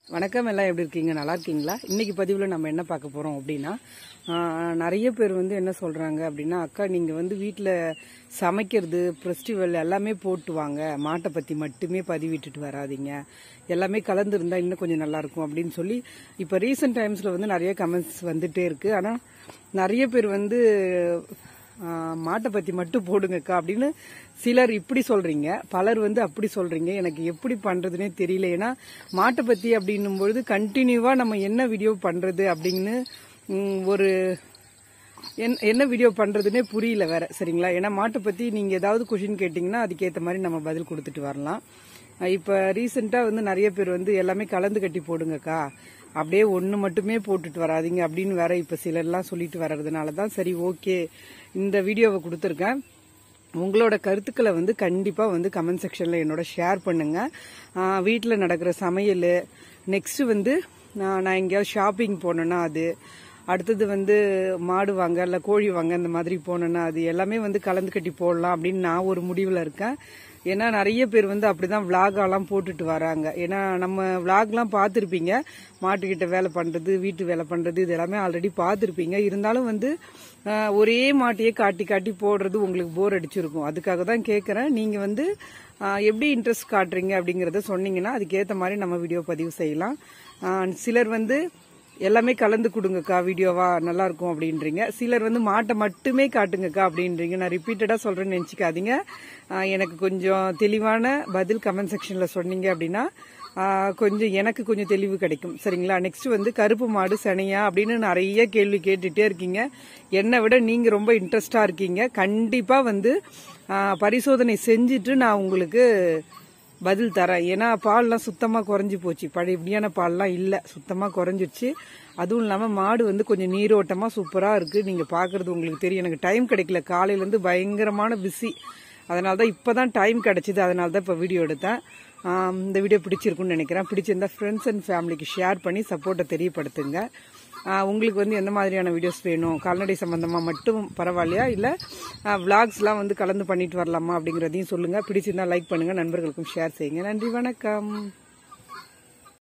வணக்கம் எல்லாம் எப்படி இருக்கீங்க நல்லா இருக்கீங்களா இன்னைக்கு பதிவில் நம்ம என்ன பார்க்க போகிறோம் அப்படின்னா ஆஹ், நிறைய பேர் வந்து என்ன சொல்கிறாங்க அப்படின்னா அக்கா நீங்கள் வந்து வீட்டில் சமைக்கிறது ஃபெஸ்டிவல் எல்லாமே போட்டு வாங்க மாட்டை பற்றி மட்டுமே பதிவிட்டுட்டு வராதீங்க எல்லாமே கலந்துருந்தா இன்னும் கொஞ்சம் நல்லா இருக்கும் அப்படின்னு சொல்லி இப்போ ரீசெண்ட் டைம்ஸில் வந்து நிறைய கமெண்ட்ஸ் வந்துட்டே இருக்கு ஆனால் நிறைய பேர் வந்து ஆஹ், மாட்டை பத்தி மட்டும் போடுங்கக்கா அப்படின்னு சிலர் இப்படி சொல்றீங்க பலர் வந்து அப்படி சொல்றீங்க எனக்கு எப்படி பண்றதுனே தெரியல ஏன்னா மாட்டை பத்தி அப்படின்னும் பொழுது கண்டினியூவா நம்ம என்ன வீடியோ பண்றது அப்படின்னு ம், ஒரு என்- என்ன வீடியோ பண்றதுனே புரியல வேற சரிங்களா ஏன்னா மாட்டை பத்தி நீங்க ஏதாவது கொஷின் கேட்டீங்கன்னா அதுக்கேற்ற மாதிரி நம்ம பதில் கொடுத்துட்டு வரலாம் அஹ் இப்ப ரீசெண்டா வந்து நிறைய பேர் வந்து எல்லாமே கலந்து கட்டி போடுங்கக்கா அப்படியே ஒன்று மட்டுமே போட்டுட்டு வராதீங்க அப்படின்னு வேற இப்ப சிலர்லாம் சொல்லிட்டு வர்றதுனால தான் சரி ஓகே இந்த வீடியோவை கொடுத்துருக்கேன் உங்களோட கருத்துக்களை வந்து கண்டிப்பாக வந்து கமெண்ட் செக்ஷனில் என்னோட ஷேர் பண்ணுங்க வீட்டில் நடக்கிற சமையல் நெக்ஸ்ட் வந்து நான் நான் எங்கேயாவது ஷாப்பிங் போனேன்னா அது அடுத்தது வந்து மாடு வாங்க இல்லை கோழி வாங்க இந்த மாதிரி போனேன்னா அது எல்லாமே வந்து கலந்து கட்டி போடலாம் அப்படின்னு நான் ஒரு முடிவில் இருக்கேன் ஏன்னா நிறைய பேர் வந்து அப்படிதான் விளாகெல்லாம் போட்டுட்டு வராங்க ஏன்னா நம்ம விளாக்லாம் பார்த்துருப்பீங்க மாட்டுக்கிட்ட வேலை பண்றது வீட்டு வேலை பண்றது இது எல்லாமே ஆல்ரெடி பார்த்துருப்பீங்க இருந்தாலும் வந்து ஆஹ், ஒரே மாட்டையே காட்டி காட்டி போடுறது உங்களுக்கு போர் அடிச்சிருக்கும் அதுக்காக தான் கேட்குறேன் நீங்க வந்து ஆஹ், எப்படி இன்ட்ரெஸ்ட் காட்டுறீங்க அப்படிங்கறத சொன்னீங்கன்னா அதுக்கேற்ற மாதிரி நம்ம வீடியோ பதிவு செய்யலாம் ஆஹ், சிலர் வந்து எல்லாமே கலந்து கொடுங்கக்கா வீடியோவா நல்லா இருக்கும் அப்படின்றீங்க சிலர் வந்து மாட்டை மட்டுமே காட்டுங்கக்கா அப்படின்றீங்க நான் ரிப்பீட்டடா சொல்றேன்னு நினைச்சுக்காதீங்க ஆஹ் எனக்கு கொஞ்சம் தெளிவான பதில் கமெண்ட் செக்ஷன்ல சொன்னீங்க அப்படின்னா ஆஹ் கொஞ்சம் எனக்கு கொஞ்சம் தெளிவு கிடைக்கும் சரிங்களா நெக்ஸ்ட் வந்து கருப்பு மாடு சனையா அப்படின்னு நிறைய கேள்வி கேட்டுட்டே இருக்கீங்க என்னை விட நீங்க ரொம்ப இன்ட்ரெஸ்டா இருக்கீங்க கண்டிப்பா வந்து ஆஹ் பரிசோதனை செஞ்சுட்டு நான் உங்களுக்கு பதில் தரேன் ஏன்னா பால்லாம் சுத்தமாக குறைஞ்சி போச்சு பழைய இப்படியான பால்லாம் இல்லை சுத்தமாக குறைஞ்சிருச்சு அதுவும் இல்லாமல் மாடு வந்து கொஞ்சம் நீரோட்டமாக சூப்பராக இருக்குது நீங்கள் பார்க்குறது உங்களுக்கு தெரியும் எனக்கு டைம் கிடைக்கல காலையிலேருந்து பயங்கரமான பிஸி அதனால தான் இப்போ தான் டைம் கிடைச்சிது அதனால தான் இப்போ வீடியோ எடுத்தேன் ஆம், இந்த வீடியோ பிடிச்சிருக்குன்னு நினைக்கிறேன் பிடிச்சிருந்தா ஃப்ரெண்ட்ஸ் அண்ட் ஃபேமிலிக்கு ஷேர் பண்ணி சப்போர்ட்டை தெரியப்படுத்துங்க ஆஹ் உங்களுக்கு வந்து எந்த மாதிரியான வீடியோஸ் வேணும் கால்நடை சம்பந்தமா மட்டும் பரவாயில்லையா இல்ல விளாக்ஸ்லாம் வந்து கலந்து பண்ணிட்டு வரலாமா அப்படிங்கறதையும் சொல்லுங்க பிடிச்சிருந்தா லைக் பண்ணுங்க நண்பர்களுக்கும் ஷேர் செய்யுங்க நன்றி வணக்கம்